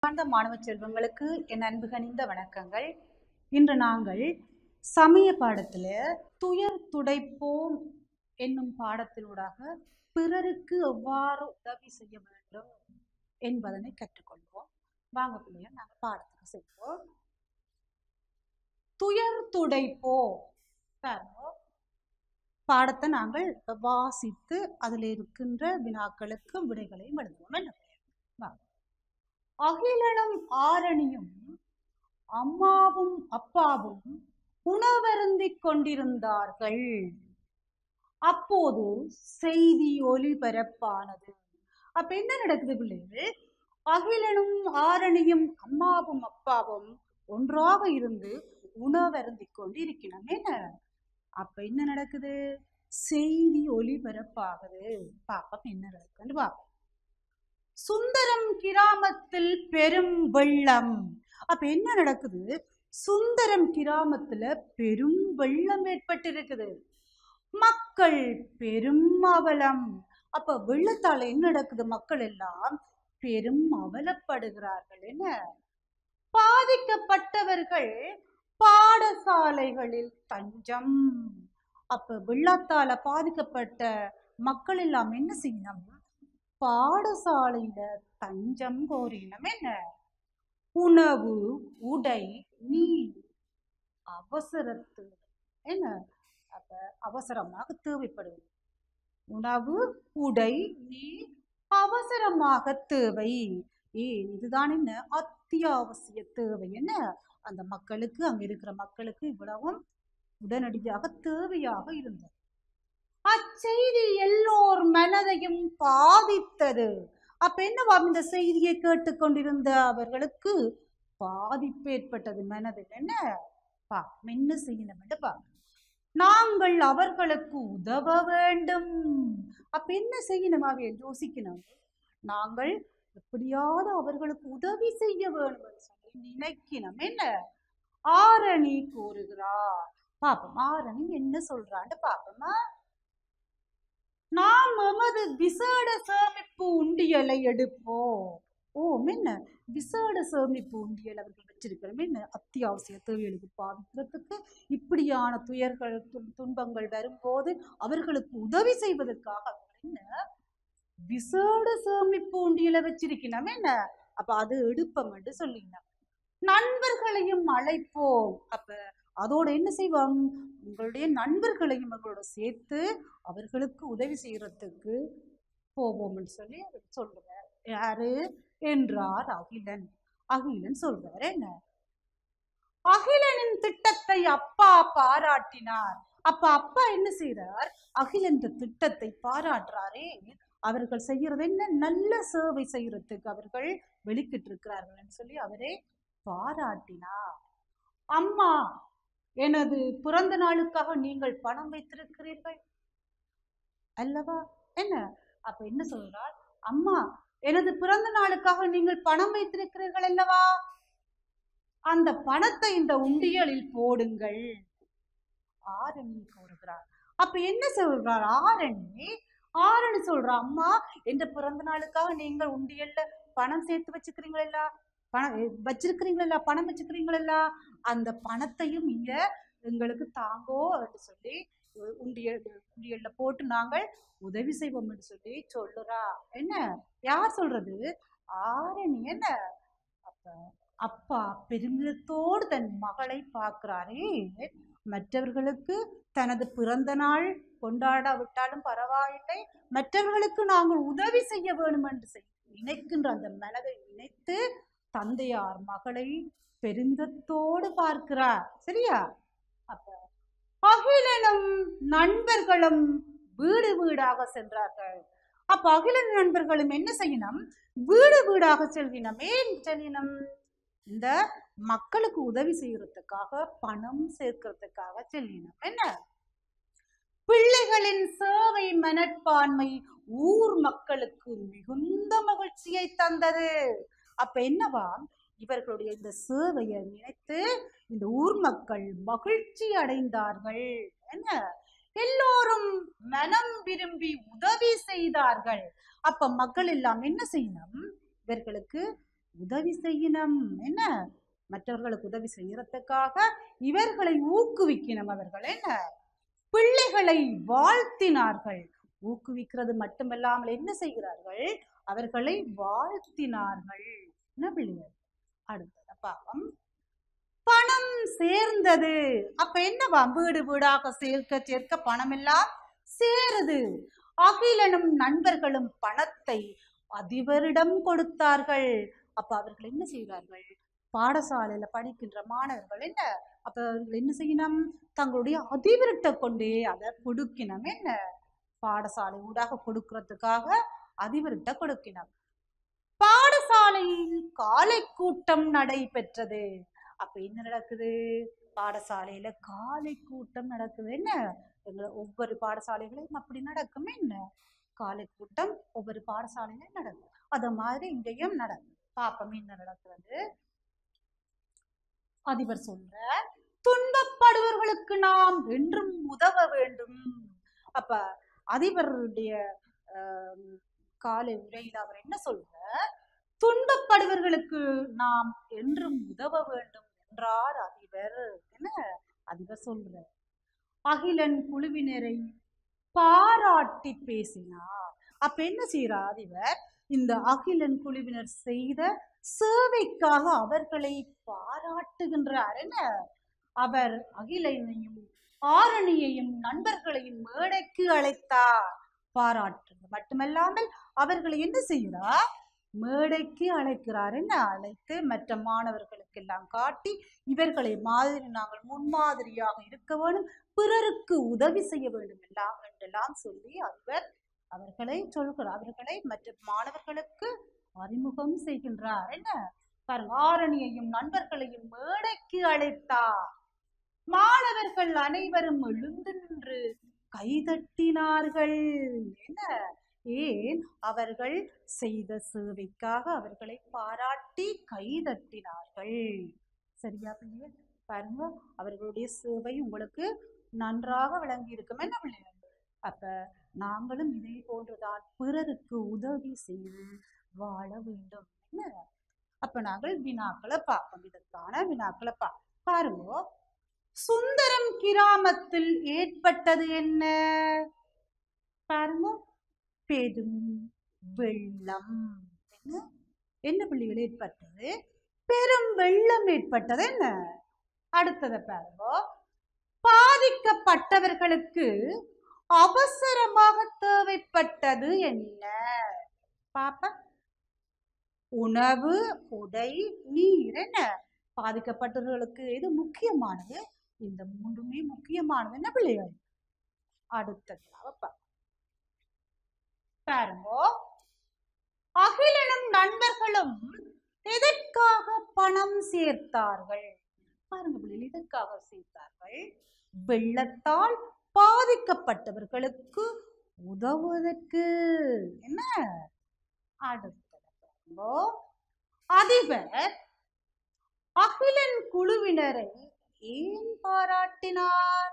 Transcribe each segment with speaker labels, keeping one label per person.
Speaker 1: சார்ந்த மாணவ செல்வங்களுக்கு என் அன்பு கனிந்த வணக்கங்கள் இன்று நாங்கள் சமய பாடத்தில் துயர் துடைப்போம் என்னும் பாடத்தினூடாக பிறருக்கு எவ்வாறு உதவி செய்ய வேண்டும் என்பதனை கற்றுக்கொள்வோம் வாங்க பிள்ளைங்க நாங்கள் பாடத்துக்கு செல்வோம் துயர் துடைப்போம் பாருங்க. பாடத்தை நாங்கள் வாசித்து அதில் இருக்கின்ற வினாக்களுக்கு விடைகளையும் எழுதுவோம் என்ன வாங்க. அகிலனும் ஆரணியும் அம்மாவும் அப்பாவும் உணவருந்திக் கொண்டிருந்தார்கள் அப்போது செய்தி ஒளிபரப்பானது அப்ப என்ன நடக்குது பிள்ளைகள் அகிலனும் ஆரணியும் அம்மாவும் அப்பாவும் ஒன்றாக இருந்து உணவருந்திக் கொண்டு இருக்கிறோம் என்ன அப்ப என்ன நடக்குது செய்தி ஒளிபரப்பாகுது பாப்பம் என்ன நடக்குதுன்னு பாப்போம் சுந்தரம் கிராமத்தில் பெரும் வெள்ளம் அப்ப என்ன நடக்குது சுந்தரம் கிராமத்துல பெரும் வெள்ளம் ஏற்பட்டிருக்குது மக்கள் பெரும் அவலம் அப்ப வெள்ளத்தால என்ன நடக்குது மக்கள் எல்லாம் பெரும் அவலப்படுகிறார்கள் என்ன பாதிக்கப்பட்டவர்கள் பாடசாலைகளில் தஞ்சம் அப்ப வெள்ளத்தால பாதிக்கப்பட்ட மக்கள் எல்லாம் என்ன செய்யணும் பாடசாலையில தஞ்சம் கோரினம் என்ன உணவு உடை நீர் அவசரத்து என்ன அப்ப அவசரமாக தேவைப்படுது உணவு உடை நீர் அவசரமாக தேவை ஏன் இதுதான் என்ன அத்தியாவசிய தேவை என்ன அந்த மக்களுக்கு அங்க இருக்கிற மக்களுக்கு இவ்வளவும் உடனடியாக தேவையாக இருந்தது அச்செய்தி எல்லோர் மனதையும் பாதித்தது அப்ப என்னவா இந்த செய்தியை கேட்டுக்கொண்டிருந்த அவர்களுக்கு பாதிப்பு ஏற்பட்டது மனதில் என்ன பா என்ன செய்யணும் என்று பா நாங்கள் அவர்களுக்கு உதவ வேண்டும் அப்ப என்ன செய்யணும் அவையில் யோசிக்கணும் நாங்கள் எப்படியாவது அவர்களுக்கு உதவி செய்ய வேண்டும் என்று சொல்லி நினைக்கணும் என்ன ஆரணி கூறுகிறார் பாப்போம் ஆரணி என்ன சொல்றான்னு பாப்போமா நாம் எமது விசேட சேமிப்பு உண்டியலை எடுப்போம் ஓ என்ன விசேட சேமிப்பு உண்டியல் அவர்கள் வச்சிருக்கிறோம் என்ன அத்தியாவசிய தேவைகளுக்கு பாதிக்கிறதுக்கு இப்படியான துயர்கள் துன்- துன்பங்கள் வரும்போது அவர்களுக்கு உதவி செய்வதற்காக அவர்கள் என்ன விசேட சேமிப்பு உண்டியலை வச்சிருக்கணும் என்ன அப்ப அது எடுப்போம் என்று சொல்லினோம் நண்பர்களையும் அழைப்போம் அப்ப அதோட என்ன செய்வோம் உங்களுடைய நண்பர்களையும் அவங்களோட சேர்த்து அவர்களுக்கு உதவி செய்யறதுக்கு போவோம்னு சொல்லி அவர் சொல்றார் யாரு என்றார் அகிலன் அகிலன் சொல்றார் என்ன அகிலனின் திட்டத்தை அப்பா பாராட்டினார் அப்ப அப்பா என்ன செய்றார் அகிலன் திட்டத்தை பாராட்டுறாரே அவர்கள் செய்யறது என்ன நல்ல சேவை செய்யறதுக்கு அவர்கள் வெளிக்கிட்டு இருக்கிறார்கள் சொல்லி அவரே பாராட்டினார் அம்மா எனது பிறந்த நாளுக்காக நீங்கள் பணம் வைத்திருக்கிறீர்கள் அல்லவா என்ன அப்ப என்ன சொல்றார் அம்மா எனது பிறந்த நாளுக்காக நீங்கள் பணம் வைத்திருக்கிறீர்கள் அல்லவா அந்த பணத்தை இந்த உண்டியலில் போடுங்கள் ஆரணி கூறுகிறார் அப்ப என்ன சொல்றார் ஆரணி ஆரணி சொல்றா அம்மா என்ற பிறந்த நாளுக்காக நீங்கள் உண்டியல்ல பணம் சேர்த்து வச்சுக்கிறீங்களா பணம் வச்சிருக்கிறீங்களா பணம் வச்சுக்கிறீங்களா அந்த பணத்தையும் இங்க எங்களுக்கு தாங்கோ என்று சொல்லி உ- உண்டியல் உண்டியல்ல போட்டு நாங்கள் உதவி செய்வோம் என்று சொல்லி சொல்லுறா என்ன யார் சொல்றது ஆரணி என்ன அப்ப அப்பா பெருமிதத்தோடு தன் மகளை பார்க்கிறாரே மற்றவர்களுக்கு தனது பிறந்த நாள் கொண்டாடாவிட்டாலும் பரவாயில்லை மற்றவர்களுக்கு நாங்கள் உதவி செய்ய வேண்டும் என்று செய்- நினைக்கின்ற அந்த மனதை நினைத்து தந்தையார் மகளை பெருமிதத்தோடு பார்க்கிறார் சரியா அப்ப அகிலனும் நண்பர்களும் வீடு வீடாக சென்றார்கள் அப்ப அகிலன் நண்பர்களும் என்ன செய்யணும் வீடு வீடாக செல்கினம் ஏன் செல்லினம் இந்த மக்களுக்கு உதவி செய்யறதுக்காக பணம் சேர்க்கறதுக்காக செல்லினம் என்ன பிள்ளைகளின் சேவை மனப்பான்மை ஊர் மக்களுக்கு மிகுந்த மகிழ்ச்சியை தந்தது அப்ப என்னவா இவர்களுடைய இந்த சேவையை நினைத்து இந்த ஊர் மக்கள் மகிழ்ச்சி அடைந்தார்கள் என்ன எல்லோரும் மனம் விரும்பி உதவி செய்தார்கள் அப்ப மக்கள் எல்லாம் என்ன செய்யணும் இவர்களுக்கு உதவி செய்யணும் என்ன மற்றவர்களுக்கு உதவி செய்யறதுக்காக இவர்களை ஊக்குவிக்கணும் அவர்கள் என்ன பிள்ளைகளை வாழ்த்தினார்கள் ஊக்குவிக்கிறது மட்டுமல்லாமல் என்ன செய்கிறார்கள் அவர்களை வாழ்த்தினார்கள் என்ன பிள்ளைகள் அடுத்தது பாவம் பணம் சேர்ந்தது அப்ப என்னவா வீடு வீடாக சேர்க்க சேர்க்க பணம் எல்லாம் சேருது அகிலனும் நண்பர்களும் பணத்தை அதிபரிடம் கொடுத்தார்கள் அப்ப அவர்கள் என்ன செய்கிறார்கள் பாடசாலையில படிக்கின்ற மாணவர்கள் என்ன அப்ப அவர்கள் என்ன செய்யணும் தங்களுடைய அதிபர்கிட்ட கொண்டே அதை கொடுக்கணும் என்ன பாடசாலை ஊடாக கொடுக்கறதுக்காக அதிபர்கிட்ட கொடுக்கணும் பாடசாலையில் காலை கூட்டம் நடைபெற்றது அப்ப என்ன நடக்குது பாடசாலையில காலை கூட்டம் நடக்குது என்ன எங்க ஒவ்வொரு பாடசாலைகளையும் அப்படி நடக்கும் என்ன காலை கூட்டம் ஒவ்வொரு பாடசாலையிலும் நடக்கும் அத மாதிரி இங்கேயும் நடக்கும் பாப்போம் என்ன நடக்கிறது அதிபர் சொல்ற துன்பப்படுவர்களுக்கு நாம் என்றும் உதவ வேண்டும் அப்ப அதிபருடைய ஆம், காலை உரையில் அவர் என்ன சொல்ற துன்பப்படுவர்களுக்கு நாம் என்றும் உதவ வேண்டும் என்றார் அதிபர் என்ன அதிபர் சொல்ற அகிலன் குழுவினரை பாராட்டி பேசினார் அப்ப என்ன செய்யறார் அதிபர் இந்த அகிலன் குழுவினர் செய்த சேவைக்காக அவர்களை பாராட்டுகின்றார் என்ன அவர் அகிலனையும் ஆரணியையும் நண்பர்களையும் மேடைக்கு அழைத்தார் பாராட்டுங்க மட்டுமல்லாமல் அவர்களை என்ன செய்கிறார் மேடைக்கு அழைக்கிறார் என்ன அழைத்து மற்ற மாணவர்களுக்கு எல்லாம் காட்டி இவர்களை மாதிரி நாங்கள் முன்மாதிரியாக இருக்க வேண்டும் பிறருக்கு உதவி செய்ய வேண்டும் எல்லாம் என்றெல்லாம் சொல்லி அவர் அவர்களை சொல்கிறார் அவர்களை மற்ற மாணவர்களுக்கு அறிமுகம் செய்கின்றார் என்ன பாருங்க ஆரணியையும் நண்பர்களையும் மேடைக்கு அழைத்தார் மாணவர்கள் அனைவரும் எழுந்து நின்று கைதட்டினார்கள் என்ன ஏன் அவர்கள் செய்த சேவைக்காக அவர்களை பாராட்டி கைதட்டினார்கள் சரியா பிள்ளைகள் பாருங்க அவர்களுடைய சேவை உங்களுக்கு நன்றாக விளங்கி இருக்கும் என்ன பிள்ளைகள் அப்ப நாங்களும் இதே போன்றுதான் பிறருக்கு உதவி செய்து வாழ வேண்டும் என்ன அப்ப நாங்கள் வினாக்களை பார்ப்போம் இதற்கான வினாக்களை பா பாருங்க சுந்தரம் கிராமத்தில் ஏற்பட்டது என்ன பாருங்க பெரும் வெள்ளம் என்ன என்ன பிள்ளைகள் ஏற்பட்டது பெரும் வெள்ளம் ஏற்பட்டது என்ன அடுத்ததை பாருங்க பாதிக்கப்பட்டவர்களுக்கு அவசரமாக தேவைப்பட்டது என்ன பாப்பா உணவு உடை நீர் என்ன பாதிக்கப்பட்டவர்களுக்கு எது முக்கியமானது இந்த மூன்றுமே முக்கியமானது என்ன பிள்ளைகள் அடுத்தது பாப்பா பாருங்க அகிலனும் நண்பர்களும் எதற்காக பணம் சேர்த்தார்கள் பாருங்க பிள்ளைகள் எதற்காக சேர்த்தார்கள் வெள்ளத்தால் பாதிக்கப்பட்டவர்களுக்கு உதவுவதற்கு என்ன அடுத்தது பாருங்க அதிபர் அகிலன் குழுவினரை ஏன் பாராட்டினார்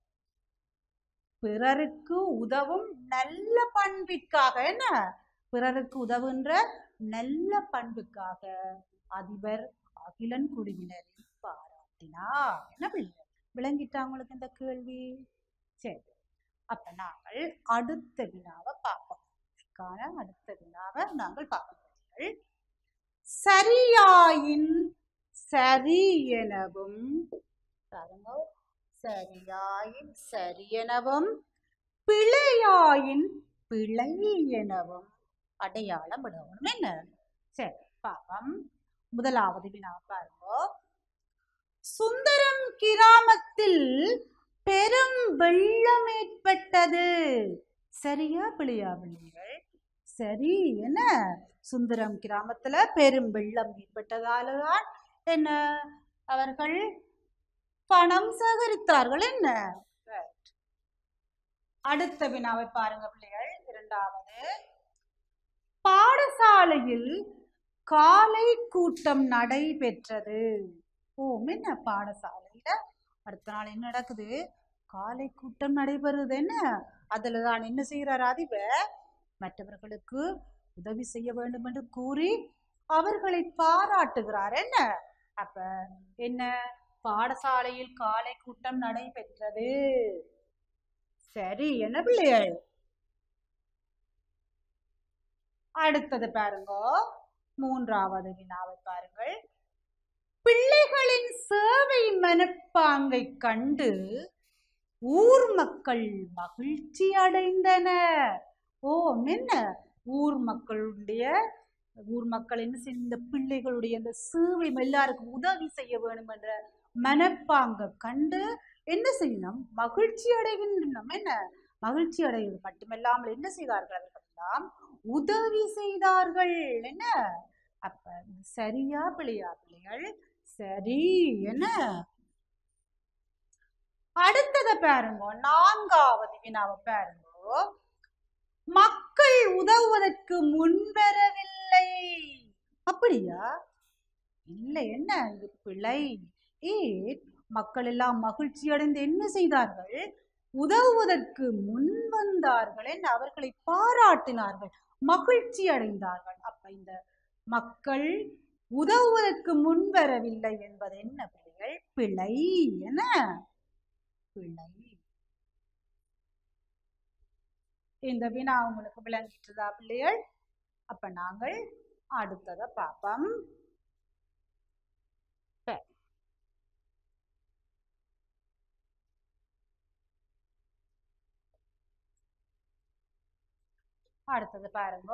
Speaker 1: பிறருக்கு உதவும் நல்ல பண்பிற்காக என்ன பிறருக்கு உதவுகின்ற நல்ல பண்புக்காக அதிபர் அகிலன் குழுவினரை பாராட்டினார் என்ன பிள்ளை விளங்கிட்டா உங்களுக்கு இந்த கேள்வி சரி அப்ப நாங்கள் அடுத்த வினாவை பார்ப்போம் இதுக்கான அடுத்த வினாவை நாங்கள் பார்ப்போம் பிள்ளைகள். சரியாயின் சரி எனவும் பாருங்க சரியாயின் சரி எனவும் பிழையாயின் பிழை எனவும் அடையாளம் விடணும் என்ன சரி பாப்பம் முதலாவது வினா பாருங்க சுந்தரம் கிராமத்தில் பெரும் வெள்ளம் ஏற்பட்டது சரியா பிள்ளையா பிள்ளைகள் சரி என்ன சுந்தரம் கிராமத்துல பெரும் வெள்ளம் ஏற்பட்டதாலதான் என்ன அவர்கள் பணம் சேகரித்தார்கள் என்ன Right. அடுத்த வினாவை பாருங்க பிள்ளைகள் இரண்டாவது பாடசாலையில் காலை கூட்டம் நடைபெற்றது ஓ என்ன பாடசாலையில அடுத்த நாள் என்ன நடக்குது காலை கூட்டம் நடைபெறுது என்ன அதுல தான் என்ன செய்கிறார் அதிபர் மற்றவர்களுக்கு உதவி செய்ய வேண்டும் என்று கூறி அவர்களை பாராட்டுகிறார் என்ன அப்ப என்ன பாடசாலையில் காலை கூட்டம் நடைபெற்றது சரி என்ன பிள்ளைகள் அடுத்தது பாருங்க மூன்றாவது வினாவை பாருங்கள் பிள்ளைகளின் சேவை மனப்பாங்கை கண்டு ஊர் மக்கள் மகிழ்ச்சி அடைந்தனர் ஓ என்ன ஊர் மக்களுடைய ஊர் மக்கள் என்ன செய்ய இந்த பிள்ளைகளுடைய அந்த சேவை எல்லாருக்கும் உதவி செய்ய வேணும் என்ற மனப்பாங்க கண்டு என்ன செய்யணும் மகிழ்ச்சி அடைகின்றனம் என்ன மகிழ்ச்சி அடைவது மட்டுமல்லாமல் என்ன செய்தார்கள் அவர்கள் எல்லாம் உதவி செய்தார்கள் என்ன அப்ப இது சரியா பிள்ளையா பிள்ளைகள் சரி என்ன அடுத்தத பாருங்க நான்காவது வினாவை பாருங்க மக்கள் உதவுவதற்கு முன்வரவில்லை அப்படியா இல்லை என்ன இது பிழை ஏன் மக்கள் எல்லாம் மகிழ்ச்சி அடைந்து என்ன செய்தார்கள் உதவுவதற்கு முன் வந்தார்கள் என்று அவர்களை பாராட்டினார்கள் மகிழ்ச்சி அடைந்தார்கள் அப்ப இந்த மக்கள் உதவுவதற்கு முன் வரவில்லை என்பது என்ன பிள்ளைகள் பிழை என பிழை இந்த வினா உங்களுக்கு விளங்கிட்டுதா பிள்ளைகள் அப்ப நாங்கள் அடுத்ததை பார்ப்போம் சரி. அடுத்தது பாருங்க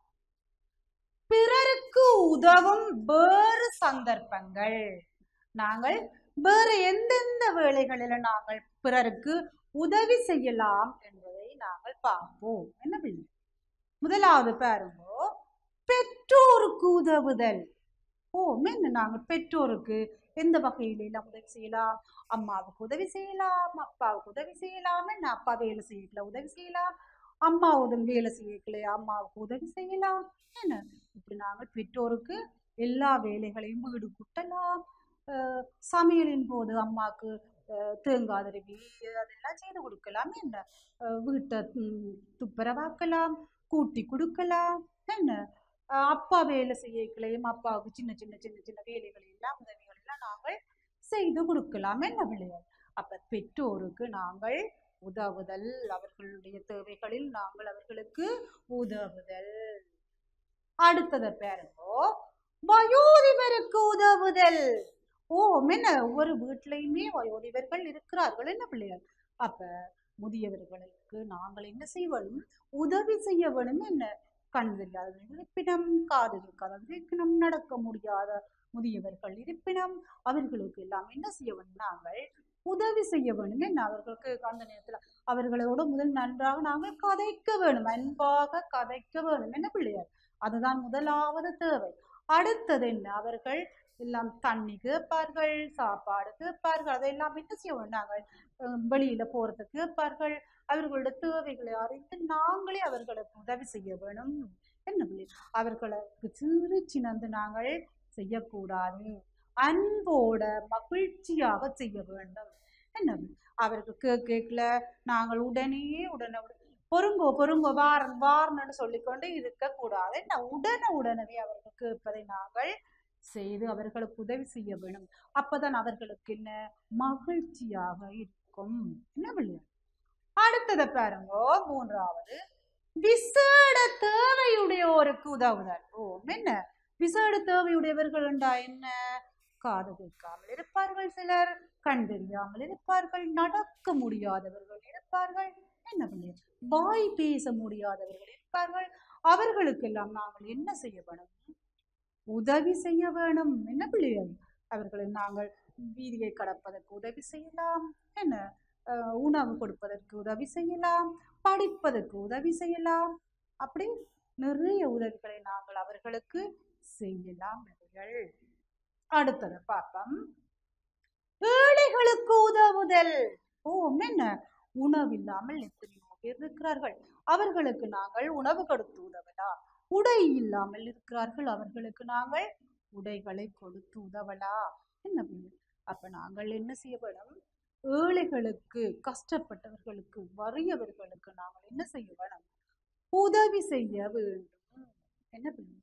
Speaker 1: பிறருக்கு உதவும் வேறு சந்தர்ப்பங்கள் நாங்கள் வேறு எந்தெந்த வேளைகளில நாங்கள் பிறருக்கு உதவி செய்யலாம் என்பதை நாங்கள் பார்ப்போம் என்ன பிள்ளை முதலாவது பாருங்க பெற்றோருக்கு உதவுதல் ஓ என்ன நாங்கள் பெற்றோருக்கு எந்த வகையில எல்லாம் உதவி செய்யலாம் அம்மாவுக்கு உதவி செய்யலாம் அப்பாவுக்கு உதவி செய்யலாம் என்ன அப்பா வேலை செய்யல உதவி செய்யலாம் அம்மா உதவி வேலை செய்யலையா அம்மாவுக்கு உதவி செய்யலாம் என்ன இப்படி நாங்கள் பெற்றோருக்கு எல்லா வேலைகளையும் வீடு குட்டலாம் அஹ் சமையலின் போது அம்மாவுக்கு அஹ் தேங்காய் திருவி அதெல்லாம் செய்து கொடுக்கலாம் என்ன அஹ் வீட்டை ம், துப்புரவாக்கலாம் கூட்டி கொடுக்கலாம் என்ன அஹ் அப்பா வேலை செய்யக்கலையும் அப்பாவுக்கு சின்ன சின்ன சின்ன சின்ன வேலைகள் எல்லாம் உதவிகள் எல்லாம் நாங்கள் செய்து கொடுக்கலாம் என்ன பிள்ளைகள் அப்ப பெற்றோருக்கு நாங்கள் உதவுதல் அவர்களுடைய தேவைகளில் நாங்கள் அவர்களுக்கு உதவுதல் அடுத்தது பாருங்கோ வயோதிபருக்கு உதவுதல் ஓ என்ன ஒவ்வொரு வீட்லயுமே வயோதிபர்கள் இருக்கிறார்கள் என்ன பிள்ளைகள் அப்ப முதியவர்களுக்கு நாங்கள் என்ன செய்ய வேணும் உதவி செய்ய வேணும் என்ன கண் தெரியாதவர்கள் இருப்பினும் காது கேட்காதவர்கள் இருப்பினும் நடக்க முடியாத முதியவர்கள் இருப்பினும் அவர்களுக்கு எல்லாம் என்ன செய்ய வேணும் நாங்கள் உதவி செய்ய வேணும் என்ன அவர்களுக்கு அந்த நேரத்துல அவர்களோட முதல் நன்றாக நாங்கள் கதைக்க வேணும் அன்பாக கதைக்க வேணும் என்ன பிள்ளையார் அதுதான் முதலாவது தேவை அடுத்தது என்ன அவர்கள் எல்லாம் தண்ணி கேட்பார்கள் சாப்பாடு கேட்பார்கள் அதையெல்லாம் என்ன செய்ய வேணும் நாங்கள் அஹ், வெளியில போறதுக்கு கேட்பார்கள் அவர்களோட தேவைகளை அறிந்து நாங்களே அவர்களுக்கு உதவி செய்ய வேணும் என்ன பிள்ளை அவர்களுக்கு சிறு சின்னந்து நாங்கள் செய்யக்கூடாது அன்போட மகிழ்ச்சியாக செய்ய வேண்டும் என்ன பிள்ளை? அவருக்கு கேக் கேட்கல நாங்கள் உடனே உடனே உடனே பொறுங்கோ பொறுங்கோ வாரன் வாரன்னு சொல்லிக்கொண்டு இருக்கக்கூடாது என்ன உடனே உடனே அவர்கள் கேட்பதை நாங்கள் செய்து அவர்களுக்கு உதவி செய்ய வேணும் அப்பதான் அவர்களுக்கு என்ன மகிழ்ச்சியாக இருக்கும் என்ன பிள்ளை அடுத்ததை பாருங்க மூன்றாவது விசேட தேவையுடையோருக்கு உதவுதல் ஓ என்ன விசேட தேவையுடையவர்கள் என்றா என்ன காது கேட்காமல் இருப்பார்கள் சிலர் கண் தெரியாமல் இருப்பார்கள் நடக்க முடியாதவர்கள் இருப்பார்கள் என்ன பிள்ளை வாய் பேச முடியாதவர்கள் இருப்பார்கள் அவர்களுக்கெல்லாம் நாங்கள் என்ன செய்ய வேணும் உதவி செய்ய வேணும் என்ன பிள்ளைகள் அவர்களை நாங்கள் வீதியை கடப்பதற்கு உதவி செய்யலாம் என்ன அஹ், உணவு கொடுப்பதற்கு உதவி செய்யலாம் படிப்பதற்கு உதவி செய்யலாம் அப்படி நிறைய உதவிகளை நாங்கள் அவர்களுக்கு செய்யலாம் பிள்ளைகள் அடுத்தது பார்ப்போம் ஏழைகளுக்கு உதவுதல் ஓ என்ன உணவில்லாமல் எத்தனையோ பேர் இருக்கிறார்கள் அவர்களுக்கு நாங்கள் உணவு கொடுத்து உதவலாம் உடை இல்லாமல் இருக்கிறார்கள் அவர்களுக்கு நாங்கள் உடைகளை கொடுத்து உதவலாம் என்ன பிள்ளை? அப்ப நாங்கள் என்ன செய்ய வேணும் ஏழைகளுக்கு கஷ்டப்பட்டவர்களுக்கு வறியவர்களுக்கு நாங்கள் என்ன செய்ய வேணும் உதவி செய்ய வேண்டும் என்ன பிள்ளை?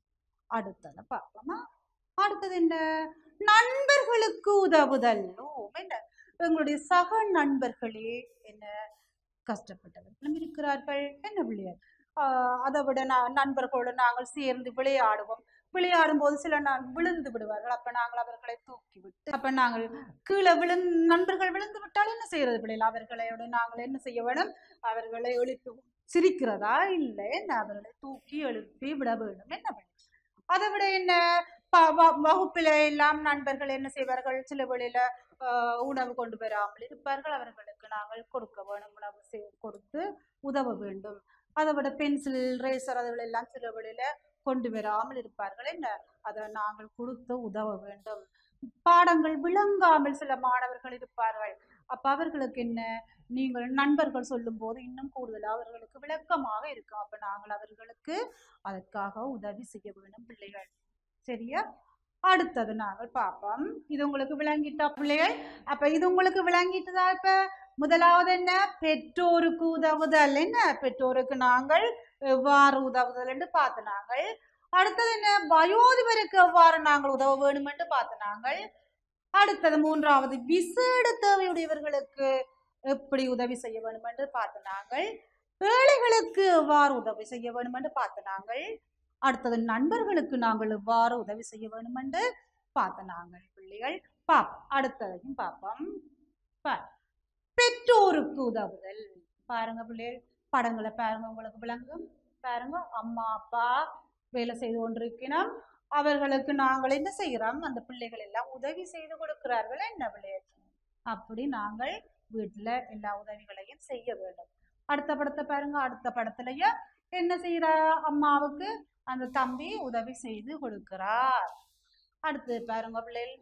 Speaker 1: அடுத்தது பார்ப்போமா அடுத்தது என்ன நண்பர்களுக்கு உதவுதல் ஓ என்ன எங்களுடைய சக நண்பர்களே என்ன கஷ்டப்பட்டவர்களும் இருக்கிறார்கள் என்ன பிள்ளையர் ஆஹ் அதை விட நான் நண்பர்களோடு நாங்கள் சேர்ந்து விளையாடுவோம் விளையாடும் போது சில நான் விழுந்து விடுவார்கள் அப்ப நாங்கள் அவர்களை தூக்கி விட்டு அப்ப நாங்கள் கீழே விழுந் நண்பர்கள் விழுந்து விட்டால் என்ன செய்யறது பிள்ளைகள் அவர்களோட நாங்கள் என்ன செய்ய வேணும் அவர்களை எழுப்பி சிரிக்கிறதா இல்லை என்ன அவர்களை தூக்கி எழுப்பி விட வேண்டும் என்ன பிள்ளை அதை விட என்ன ப- வ- வகுப்பில எல்லாம் நண்பர்கள் என்ன செய்வார்கள் சில வேளையில ஆஹ், உணவு கொண்டு வராமல் இருப்பார்கள் அவர்களுக்கு நாங்கள் கொடுக்க வேணும் உணவு செய்- கொடுத்து உதவ வேண்டும் அதை விட பென்சில் ரேசர் அதுகள் எல்லாம் சில வேளையில கொண்டு வராமல் இருப்பார்கள் என்ன அதை நாங்கள் கொடுத்து உதவ வேண்டும் பாடங்கள் விளங்காமல் சில மாணவர்கள் இருப்பார்கள் அப்ப அவர்களுக்கு என்ன நீங்கள் நண்பர்கள் சொல்லும் போது இன்னும் கூடுதலாக அவர்களுக்கு விளக்கமாக இருக்கும் அப்ப நாங்கள் அவர்களுக்கு அதற்காக உதவி செய்ய வேண்டும் பிள்ளைகள் சரியா அடுத்தது நாங்கள் பார்ப்போம் இது உங்களுக்கு விளங்கிட்டா பிள்ளைகள் அப்ப இது உங்களுக்கு விளங்கிட்டதா இப்ப முதலாவது என்ன பெற்றோருக்கு உதவுதல் என்ன பெற்றோருக்கு நாங்கள் எவ்வாறு உதவுதல் என்று பார்த்து நாங்கள் அடுத்தது என்ன வயோதிபருக்கு எவ்வாறு நாங்கள் உதவ வேண்டும் என்று பார்த்து நாங்கள் அடுத்தது மூன்றாவது விசேட தேவையுடையவர்களுக்கு எப்படி உதவி செய்ய வேண்டும் என்று பார்த்து நாங்கள் ஏழைகளுக்கு எவ்வாறு உதவி செய்ய வேண்டும் என்று பார்த்து நாங்கள் அடுத்தது நண்பர்களுக்கு நாங்கள் எவ்வாறு உதவி செய்ய வேண்டும் என்று பார்த்து நாங்கள் பிள்ளைகள் பார்ப்போம் அடுத்ததையும் பார்ப்போம் பார். பெற்றோருக்கு உதவுதல் பாருங்க பிள்ளைகள் படங்களை பாருங்க உங்களுக்கு விளங்கும் பாருங்க அம்மா அப்பா வேலை செய்து கொண்டிருக்கிறோம் அவர்களுக்கு நாங்கள் என்ன செய்கிறோம் அந்த பிள்ளைகள் எல்லாம் உதவி செய்து கொடுக்கிறார்கள் என்ன பிள்ளைகள் அப்படி நாங்கள் வீட்டுல எல்லா உதவிகளையும் செய்ய வேண்டும் அடுத்த படத்தை பாருங்க அடுத்த படத்துலயே என்ன செய்யற அம்மாவுக்கு அந்த தம்பி உதவி செய்து கொடுக்கிறார் அடுத்து பாருங்க பிள்ளைகள்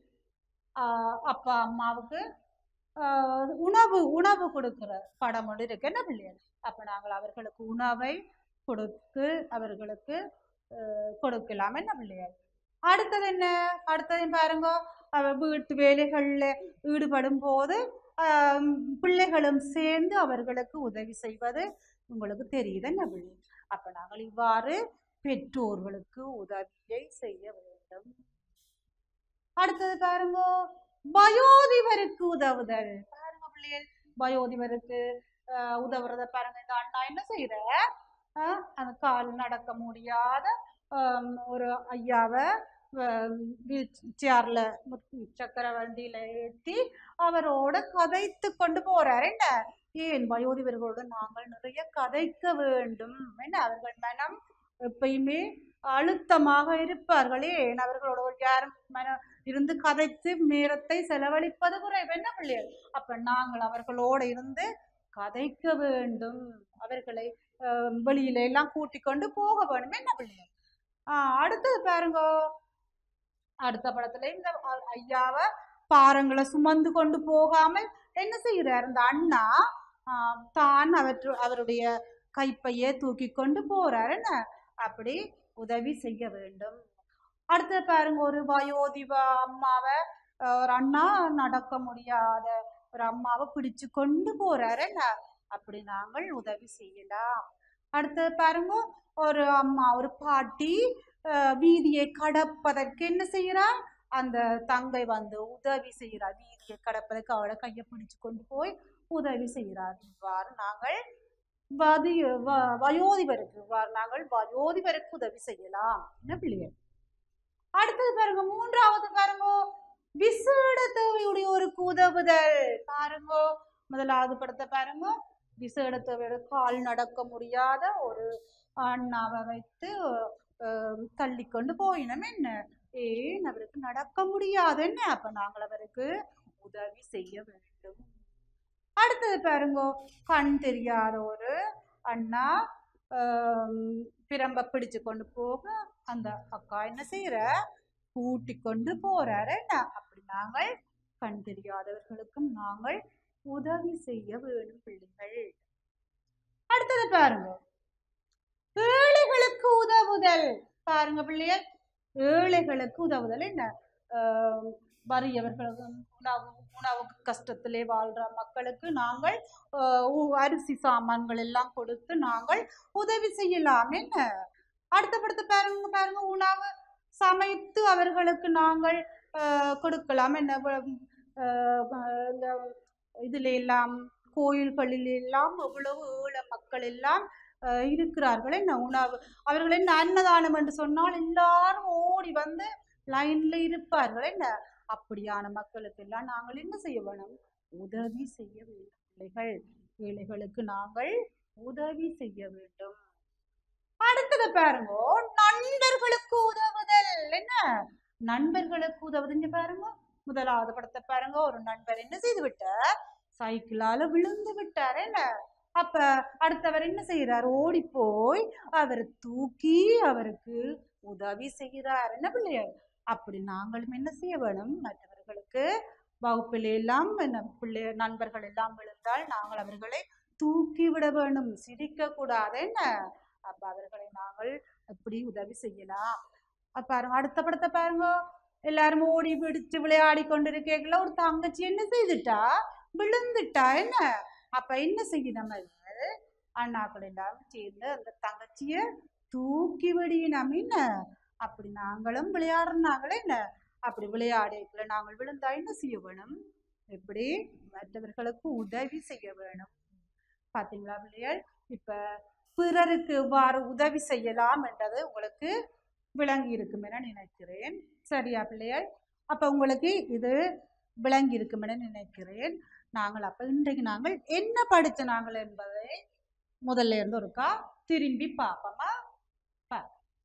Speaker 1: ஆஹ் அப்பா அம்மாவுக்கு ஆஹ் உணவு உணவு கொடுக்கிற படம் ஒன்று இருக்கு என்ன பிள்ளைகள் அப்ப நாங்கள் அவர்களுக்கு உணவை கொடுத்து அவர்களுக்கு ஆஹ் கொடுக்கலாம் என்ன பிள்ளைகள் அடுத்தது என்ன அடுத்தது பாருங்க அவ வீட்டு வேலைகள்ல ஈடுபடும் போது ஆஹ் பிள்ளைகளும் சேர்ந்து அவர்களுக்கு உதவி செய்வது உங்களுக்கு தெரியுது என்ன பிள்ளை அப்ப நாங்கள் இவ்வாறு பெற்றோர்களுக்கு உதவியை செய்ய வேண்டும் அடுத்தது பாருங்க வயோதிபருக்கு உதவுதல் பாருங்க பிள்ளைகள் வயோதிபருக்கு ஆஹ் உதவுறத பாருங்க இந்த அண்ணா என்ன செய்யற ஆஹ் அந்த கால் நடக்க முடியாத ஆம், ஒரு ஐயாவை வீல் சேர்ல சக்கர வண்டியில ஏற்றி அவரோட கதைத்து கொண்டு போறார் என்ன ஏன் வயோதிபர்களோடு நாங்கள் நிறைய கதைக்க வேண்டும் என்ன அவர்கள் மனம் எப்பயுமே அழுத்தமாக இருப்பார்களே ஏன் அவர்களோட ஒரு யாரும் மன இருந்து கதைத்து நேரத்தை செலவழிப்பது குறைவு என்ன பிள்ளைகள் அப்ப நாங்கள் அவர்களோட இருந்து கதைக்க வேண்டும் அவர்களை அஹ், வெளியில எல்லாம் கூட்டிக் கொண்டு போக வேண்டும் என்ன பிள்ளைகள் ஆஹ் அடுத்தது பாருங்க அடுத்த படத்துல இந்த அ- ஐயாவை பாரங்களை சுமந்து கொண்டு போகாமல் என்ன செய்கிறார் இந்த அண்ணா ஆஹ், தான் அவற்று அவருடைய கைப்பையே தூக்கி கொண்டு போறார் என்ன அப்படி உதவி செய்ய வேண்டும் அடுத்தது பாருங்க ஒரு வயோதிப அம்மாவை ஆஹ், ஒரு அண்ணா நடக்க முடியாத ஒரு அம்மாவை பிடிச்சு கொண்டு போறாரு என்ன அப்படி நாங்கள் உதவி செய்யலாம் அடுத்தது பாருங்க ஒரு அம்மா ஒரு பாட்டி ஆஹ், வீதியை கடப்பதற்கு என்ன செய்யறா அந்த தங்கை வந்து உதவி செய்கிறார் வீதியை கடப்பதற்கு அவளை கையை பிடிச்சு கொண்டு போய் உதவி செய்கிறார் இவ்வாறு நாங்கள் வதி வ- வயோதிபருக்கு இவ்வாறு நாங்கள் வயோதிபருக்கு உதவி செய்யலாம் என்ன பிள்ளைகள் அடுத்தது பாருங்க மூன்றாவது பாருங்க விசேட தேவையுடைய ஒரு உதவுதல் பாருங்க முதலாவது படத்தை பாருங்க விசேட தேவையோட கால் நடக்க முடியாத ஒரு அண்ணாவை வைத்து ஆஹ், தள்ளிக்கொண்டு போயினோம் என்ன ஏன் அவருக்கு நடக்க முடியாது என்ன அப்ப நாங்கள் அவருக்கு உதவி செய்ய வேண்டும் அடுத்தது பாருங்க கண் தெரியாத ஒரு அண்ணா ஆம், பிரம்ப பிடிச்சு கொண்டு போக அந்த அக்கா என்ன செய்யற கூட்டி கொண்டு போறாரு என்ன அப்படி நாங்கள் கண் தெரியாதவர்களுக்கும் நாங்கள் உதவி செய்ய வேண்டும் பிள்ளைகள் அடுத்தது பாருங்க ஏழைகளுக்கு உதவுதல் பாருங்க பிள்ளைகள் ஏழைகளுக்கு உதவுதல் என்ன ஆஹ் வறியவர்களுக்கு உணவு உணவுக்கு கஷ்டத்திலே வாழ்ற மக்களுக்கு நாங்கள் ஆஹ் உ- அரிசி சாமான்கள் எல்லாம் கொடுத்து நாங்கள் உதவி செய்யலாம் என்ன அடுத்த படத்தை பாருங்க பாருங்க உணவு சமைத்து அவர்களுக்கு நாங்கள் அஹ், கொடுக்கலாம் என்ன வ- அஹ், அஹ், இந்த இதுல எல்லாம் கோயில்களில் எல்லாம் எவ்வளவு ஏழை மக்கள் எல்லாம் அஹ், இருக்கிறார்கள் என்ன உணவு அவர்கள் என்ன அன்னதானம் என்று சொன்னால் எல்லாரும் ஓடி வந்து லைன்ல இருப்பார்கள் என்ன அப்படியான மக்களுக்கு எல்லாம் நாங்கள் என்ன செய்ய வேணும் உதவி செய்ய வேண்டும் பிள்ளைகள் ஏழைகளுக்கு நாங்கள் உதவி செய்ய வேண்டும் அடுத்தது பாருங்க நண்பர்களுக்கு உதவுதல் என்ன நண்பர்களுக்கு உதவுதுங்க பாருங்க முதலாவது படத்தை பாருங்க ஒரு நண்பர் என்ன செய்து விட்டார் சைக்கிளால விழுந்து விட்டார் என்ன அப்ப அடுத்தவர் என்ன செய்யறார் ஓடி போய் அவரை தூக்கி அவருக்கு உதவி செய்கிறார் என்ன பிள்ளையர் அப்படி நாங்களும் என்ன செய்ய வேணும் மற்றவர்களுக்கு வகுப்பில் எல்லாம் என்ன பிள்ளை நண்பர்கள் எல்லாம் விழுந்தால் நாங்கள் அவர்களை தூக்கி விட வேண்டும் சிரிக்க கூடாது என்ன அப்ப அவர்களை நாங்கள் எப்படி உதவி செய்யலாம் அப்ப பாருங்க அடுத்த படத்தை பாருங்க எல்லாரும் ஓடி பிடிச்சு விளையாடி கொண்டிருக்கீங்களா ஒரு தங்கச்சி என்ன செய்துட்டா விழுந்துட்டா என்ன அப்ப என்ன செய்யணும் அவர்கள் அண்ணாக்கள் எல்லாரும் சேர்ந்து அந்த தங்கச்சிய தூக்கி விடியினம் என்ன அப்படி நாங்களும் விளையாடுறாங்களே என்ன அப்படி விளையாடிக்கல நாங்கள் விழுந்தா என்ன செய்ய வேணும் எப்படி மற்றவர்களுக்கு உதவி செய்ய வேணும் பாத்தீங்களா பிள்ளைகள் இப்ப பிறருக்கு எவ்வாறு உதவி செய்யலாம் என்றது உங்களுக்கு விளங்கி இருக்கும் என நினைக்கிறேன் சரியா பிள்ளைகள் அப்ப உங்களுக்கு இது விளங்கி இருக்கும் என நினைக்கிறேன் நாங்கள் அப்ப இன்றைக்கு நாங்கள் என்ன படிச்ச நாங்கள் என்பதை முதல்ல இருந்து ஒருக்கா திரும்பி பார்ப்போமா பா-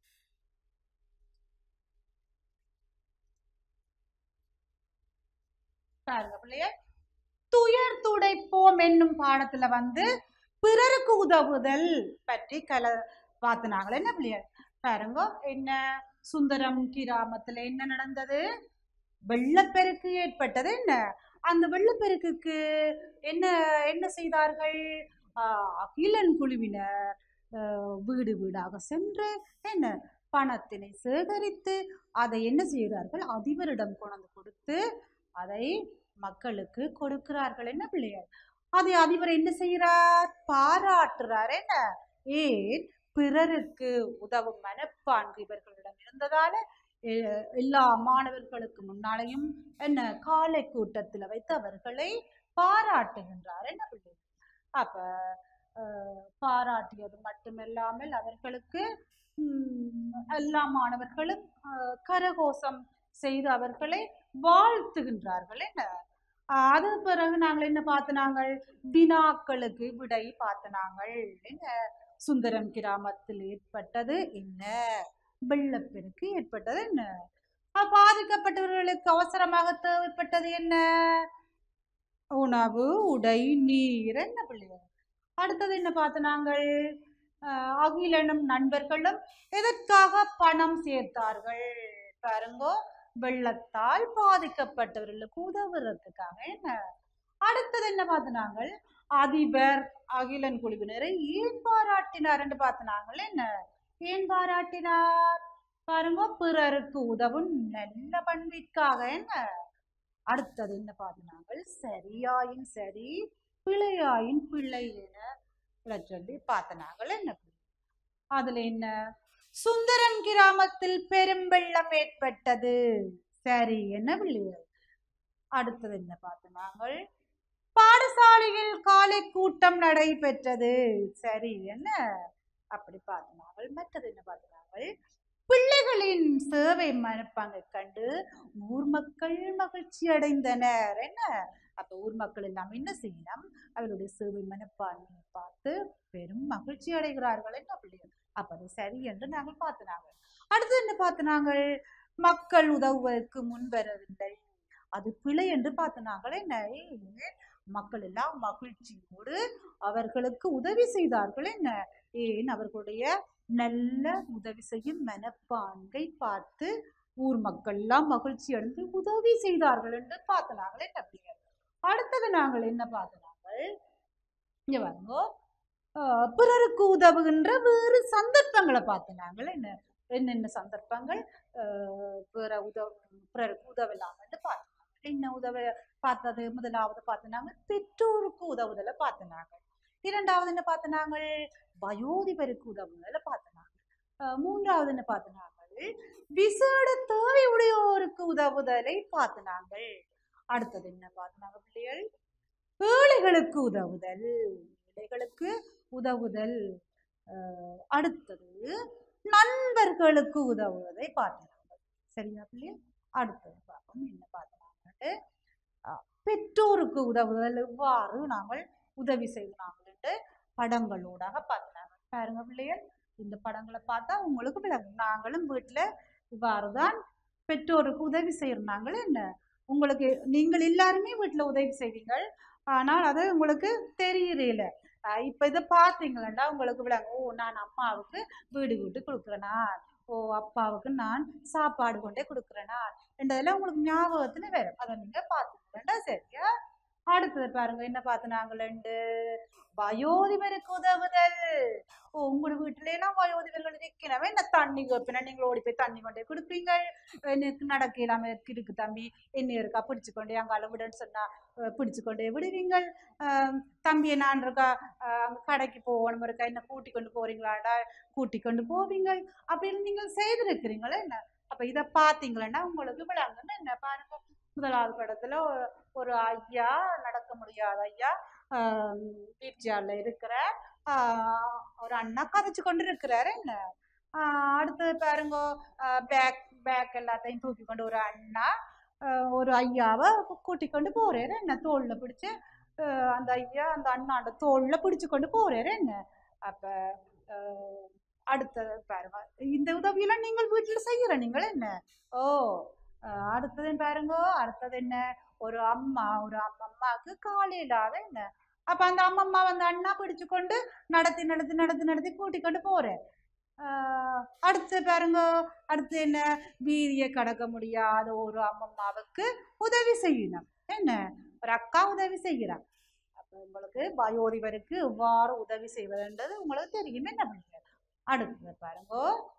Speaker 1: பாருங்க பிள்ளைகள் துயர் துடைப்போம் என்னும் பாடத்துல வந்து பிறருக்கு உதவுதல் பற்றி கல பார்த்துனாங்களே என்ன பிள்ளைகள் பாருங்க என்ன சுந்தரம் கிராமத்துல என்ன நடந்தது வெள்ளப்பெருக்கு ஏற்பட்டது என்ன அந்த வெள்ளப்பெருக்குக்கு என்ன என்ன செய்தார்கள் ஆஹ் அகிலன் குழுவினர் ஆஹ் வீடு வீடாக சென்று என்ன பணத்தினை சேகரித்து அதை என்ன செய்கிறார்கள் அதிபரிடம் கொண்டு கொடுத்து அதை மக்களுக்கு கொடுக்கிறார்கள் என்ன பிள்ளைகள் அதை அதிபர் என்ன செய்கிறார் பாராட்டுறார் என்ன ஏன் பிறருக்கு உதவும் மனப்பான்கு இவர்களிடம் இருந்ததால எ- எல்லா மாணவர்களுக்கு முன்னாலேயும் என்ன காலை கூட்டத்தில் வைத்து அவர்களை பாராட்டுகின்றார் என்ன பிள்ளைகள் அப்ப அஹ், பாராட்டியது மட்டுமில்லாமல் அவர்களுக்கு ம், எல்லா மாணவர்களும் அஹ், கரகோஷம் செய்து அவர்களை வாழ்த்துகின்றார்கள் என்ன அஹ், அது பிறகு நாங்கள் என்ன பார்த்தனாங்கள் வினாக்களுக்கு விடை பார்த்தனாங்கள் என்ன சுந்தரம் கிராமத்தில் ஏற்பட்டது என்ன வெள்ளப்பெருக்கு ஏற்பட்டது என்ன அஹ், பாதிக்கப்பட்டவர்களுக்கு அவசரமாக தேவைப்பட்டது என்ன உணவு உடை நீர் என்ன பிள்ளைகள் அடுத்தது என்ன பார்த்து நாங்கள் அஹ், அகிலனும் நண்பர்களும் எதற்காக பணம் சேர்த்தார்கள் பாருங்கோ வெள்ளத்தால் பாதிக்கப்பட்டவர்களுக்கு உதவுறதுக்காக என்ன அடுத்தது என்ன பார்த்து நாங்கள் அதிபர் அகிலன் குழுவினரை ஏன் பாராட்டினார் என்று பார்த்து நாங்கள் என்ன ஏன் பாராட்டினார் பாருங்க பிறருக்கு உதவும் நல்ல பண்பிற்காக என்ன அடுத்தது என்ன பார்த்து நாங்கள் சரியாயின் சரி பிழையாயின் பிள்ளை என விளச் சொல்லி பார்த்த நாங்கள் என்ன அதுல என்ன சுந்தரம் கிராமத்தில் பெரும் வெள்ளம் ஏற்பட்டது சரி என்ன பிள்ளைகள் அடுத்தது என்ன பார்த்து நாங்கள் பாடசாலையில் காலை கூட்டம் நடைபெற்றது சரி என்ன அப்படி பார்த்து நாங்கள் மற்றது என்ன பார்த்து நாங்கள் பிள்ளைகளின் சேவை மனப்பாங்கை கண்டு ஊர் மக்கள் மகிழ்ச்சி அடைந்தனர் என்ன அப்ப ஊர் மக்கள் எல்லாம் என்ன செய்யணும் அவருடைய சேவை மனப்பான்மையை பார்த்து பெரும் மகிழ்ச்சி அடைகிறார்கள் என்ன பிள்ளைகள் அப்ப அது சரி என்று நாங்கள் பார்த்தினாங்க அடுத்து என்ன பார்த்தினாங்கள் மக்கள் உதவுவதற்கு முன்வரவில்லை அது பிழை என்று பார்த்தினாங்கள் என்ன ஏன் மக்கள் எல்லாம் மகிழ்ச்சியோடு அவர்களுக்கு உதவி செய்தார்கள் என்ன ஏன் அவர்களுடைய நல்ல உதவி செய்யும் மனப்பான்கை பார்த்து ஊர் மக்கள் எல்லாம் மகிழ்ச்சி அடைந்து உதவி செய்தார்கள் என்று பார்த்தனாங்களே தப்பிங்க அடுத்தது நாங்கள் என்ன பார்த்தனாங்கள் இங்க பாருங்க ஆஹ் பிறருக்கு உதவுகின்ற வேறு சந்தர்ப்பங்களை பார்த்தனாங்கள் என்ன என்னென்ன சந்தர்ப்பங்கள் ஆஹ் பிற உதவ பிறருக்கு உதவலாம்னு பார்த்தனாங்க என்ன உதவ பார்த்தது முதலாவது பார்த்தனாங்க பெற்றோருக்கு உதவுதலை பார்த்தனாங்க இரண்டாவது என்ன பார்த்தனாங்கள் வயோதிபருக்கு உதவுதலை பார்த்தனாங்க ஆஹ் மூன்றாவது என்ன பார்த்தனாங்கள் நாங்கள் விசேட தேவை உடையோருக்கு உதவுதலை பார்த்து நாங்கள் அடுத்தது என்ன பார்த்து நாங்கள் பிள்ளைகள் ஏழைகளுக்கு உதவுதல் ஏழைகளுக்கு உதவுதல் அஹ், அடுத்தது நண்பர்களுக்கு உதவுவதை பார்த்து நாங்கள் சரியா பிள்ளைகள் அடுத்தது பார்ப்போம் என்ன பார்த்து நாங்கள் அஹ், பெற்றோருக்கு உதவுதல் எவ்வாறு நாங்கள் உதவி செய்யலாம்னு படங்களூடாக பார்க்கலாம் பாருங்க பிள்ளைகள் இந்த படங்களை பார்த்தா உங்களுக்கு விளங்கும் நாங்களும் வீட்டில் இவ்வாறு தான் பெற்றோருக்கு உதவி செய்யறாங்களே என்ன உங்களுக்கு நீங்கள் எல்லாருமே வீட்டில் உதவி செய்வீங்கள் ஆனால் அது உங்களுக்கு தெரியல இப்போ இதை பார்த்தீங்களா உங்களுக்கு விளங்கும் ஓ நான் அம்மாவுக்கு வீடு வீட்டு கொடுக்குறேனா ஓ அப்பாவுக்கு நான் சாப்பாடு கொண்டே கொடுக்குறேனா என்றதெல்லாம் உங்களுக்கு ஞாபகத்துல வரும் அதை நீங்க பார்த்துக்கலண்டா சரியா அடுத்தது பாருங்க என்ன பார்த்து நாங்களண்டு வயோதிபருக்கு உதவுதல் ஓ உங்களோட வீட்டுல எல்லாம் வயோதிபர்கள் இருக்கிறவன் என்ன தண்ணி கேட்பினா நீங்கள் ஓடி போய் தண்ணி கொண்டே கொடுப்பீங்க எனக்கு நடக்க இல்லாம இருக்கு தம்பி என்ன இருக்கா பிடிச்சு கொண்டே அங்கால விடுன்னு சொன்னா அஹ், பிடிச்சு கொண்டே விடுவீங்கள் ஆஹ், தம்பியை நான் இருக்கா ஆஹ், அங்க கடைக்கு போகணும் இருக்கா என்ன கூட்டி கொண்டு போறீங்களாடா கூட்டி கொண்டு போவீங்க அப்படின்னு நீங்கள் செய்திருக்கிறீங்களா என்ன அப்ப இதை பார்த்தீங்களன்னா உங்களுக்கு விளங்குன்னு என்ன பாருங்க முதலாவது படத்துல ஒரு- ஒரு ஐயா நடக்க முடியாத ஐயா வீட்ஜார்ல இருக்கிற ஆஹ், ஒரு அண்ணா கதைச்சு கொண்டு இருக்கிறாரு என்ன ஆஹ், அடுத்தது பாருங்க பேக் பேக் எல்லாத்தையும் தூக்கி கொண்டு ஒரு அண்ணா ஆஹ், ஒரு ஐயாவை கூட்டி கொண்டு போறாரு என்ன தோல்ல பிடிச்சு ஆஹ், அந்த ஐயா அந்த அண்ணாண்ட தோல்ல பிடிச்சு கொண்டு போறாரு என்ன அப்ப ஆஹ், அடுத்தது பாருங்க இந்த உதவியெல்லாம் நீங்கள் வீட்டில் செய்யற நீங்கள் என்ன ஓ ஆஹ், அடுத்தது பாருங்க அடுத்தது என்ன ஒரு அம்மா ஒரு அம்மா அம்மாவுக்கு கால் இல்லாத என்ன அப்ப அந்த அம்மம்மா வந்து அண்ணா பிடிச்சு கொண்டு நடத்தி நடத்தி நடத்தி நடத்தி கூட்டி கொண்டு போறேன் அடுத்து பாருங்க அடுத்து என்ன வீதியை கடக்க முடியாத ஒரு அம்மம்மாவுக்கு உதவி செய்யணும் என்ன ஒரு அக்கா உதவி செய்கிறா அப்ப உங்களுக்கு வயோதிபருக்கு எவ்வாறு உதவி செய்வதுன்றது உங்களுக்கு தெரியும் என்ன பண்ணுங்க அடுத்தது பாருங்க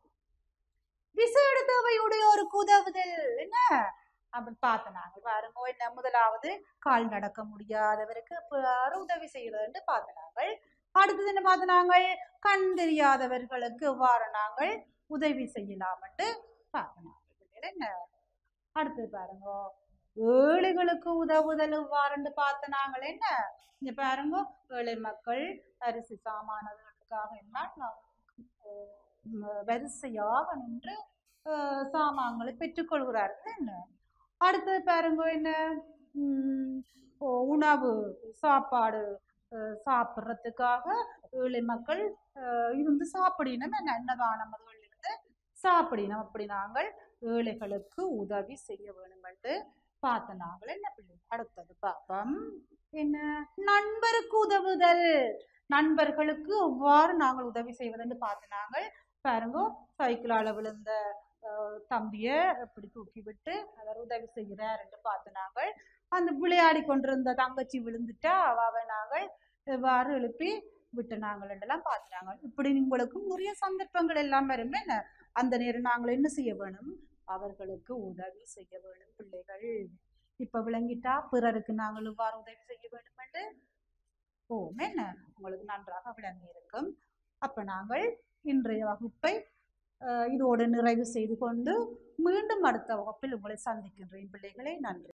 Speaker 1: விசேட தேவையுடையோருக்கு உதவுதல் என்ன அப்படி பார்த்தனாங்க பாருங்க என்ன முதலாவது கால் நடக்க முடியாதவருக்கு எவ்வாறு உதவி செய்யறதுன்னு பார்த்தனாங்க அடுத்தது என்ன பார்த்தனாங்க கண் தெரியாதவர்களுக்கு எவ்வாறு நாங்கள் உதவி செய்யலாம்னு பார்த்தனாங்க என்ன அடுத்தது பாருங்க ஏழைகளுக்கு உதவுதல் எவ்வாறுன்னு பார்த்தனாங்க என்ன இங்க பாருங்க ஏழை மக்கள் அரிசி சாமானதுக்காக எல்லாம் நாம், அஹ், வரிசையாக நின்று அஹ், சாமான்களை பெற்றுக்கொள்கிறார்கள் என்ன அடுத்தது பாருங்க என்ன உம், ஓ, உணவு சாப்பாடு அஹ், சாப்பிட்றதுக்காக ஏழை மக்கள் அஹ், இருந்து சாப்பிடணும் என்ன அன்னதானம் அதுகள் இருந்து சாப்பிடணும் அப்படி நாங்கள் ஏழைகளுக்கு உதவி செய்ய வேணும் என்று பார்த்த நாங்கள் என்ன பிள்ளை அடுத்தது பார்ப்போம் என்ன நண்பருக்கு உதவுதல் நண்பர்களுக்கு எவ்வாறு நாங்கள் உதவி செய்வதுன்னு பார்த்து நாங்கள் பாருங்க சைக்கிளால விழுந்த அஹ், தம்பிய இப்படி தூக்கி விட்டு அவர் உதவி செய்கிறாருன்னு பார்த்து நாங்கள் அந்த விளையாடி கொண்டிருந்த தங்கச்சி விழுந்துட்டா அவ நாங்கள் எவ்வாறு எழுப்பி விட்டு நாங்கள் எல்லாம் பார்த்துனாங்க இப்படி உங்களுக்கு நிறைய சந்தர்ப்பங்கள் எல்லாம் வரும் என்ன அந்த நேரம் நாங்கள் என்ன செய்ய வேணும் அவர்களுக்கு உதவி செய்ய வேணும் பிள்ளைகள் இப்ப விளங்கிட்டா பிறருக்கு நாங்கள் இவ்வாறு உதவி செய்ய வேண்டும் என்று ஓம் என்ன உங்களுக்கு நன்றாக விளங்கி இருக்கும் அப்ப நாங்கள் இன்றைய வகுப்பை அஹ், இதோடு நிறைவு செய்து கொண்டு மீண்டும் அடுத்த வகுப்பில் உங்களை சந்திக்கின்றேன் பிள்ளைகளே நன்றி